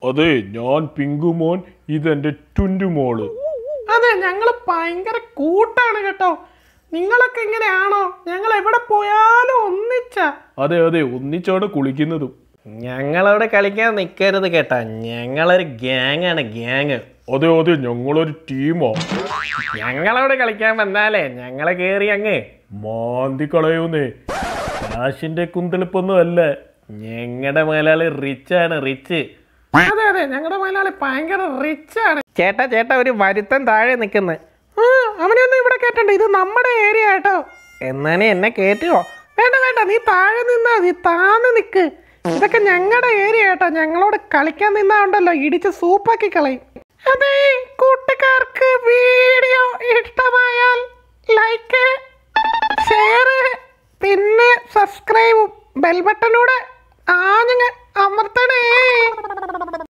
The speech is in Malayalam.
അതെ ഞാൻ പിങ്കുമോൻ ഇതെന്റെ ടുൻറ്റുമോള് അതെ ഞങ്ങൾ ഭയങ്കര കൂട്ടാണ് കേട്ടോ നിങ്ങളൊക്കെ ഇങ്ങനെയാണോ ഞങ്ങൾ എവിടെ പോയാലും ഒന്നിച്ച അതെ അതെ ഒന്നിച്ചാണ് കുളിക്കുന്നതും ഞങ്ങളവിടെ കളിക്കാൻ നിൽക്കരുത് കേട്ടാ ഞങ്ങളൊരു ഗ്യാങ് ആണ് ഗ്യാങ് അതെ അതെ ഞങ്ങളൊരു ടീമാ ഞങ്ങളവിടെ കളിക്കാൻ വന്നാലേ ഞങ്ങളെ കേറി അങ്ങ് മാന്തി കളയൂന്നേ കാശിന്റെ കുന്തളിപ്പൊന്നും അല്ല ഞങ്ങളുടെ മുതലാളി റിച്ച് ആണ് റിച്ച് അതെ അതെ ഞങ്ങളുടെ മുതലാളി ഭയങ്കര റിച്ച് ആണ് ചേട്ടാ ചേട്ടാ ഒരു വരുത്തൻ താഴെ നിൽക്കുന്നത് അവനെയൊന്നും ഇവിടെ കേട്ടണ്ട ഇത് നമ്മുടെ ഏരിയ കേട്ടോ എന്നാണെ എന്നെ കേറ്റുവോ വേണ്ട വേണ്ട നീ താഴെ നിന്നാ നീ താന്ന് നിക്ക് ഇതൊക്കെ ഞങ്ങളുടെ ഏരിയ കേട്ടോ ഞങ്ങളോട് കളിക്കാൻ നിന്നാ ഉണ്ടല്ലോ ഇടിച്ച് സൂപ്പാക്കി കളയും അതെ കൂട്ടുകാർക്ക് വീഡിയോ ഇഷ്ടമായാൽ ലൈക്ക് ഷെയർ പിന്നെ സബ്സ്ക്രൈബും ബെൽ ബട്ടണൂടെ ആഞ്ഞങ്ങ് അമർത്തണേ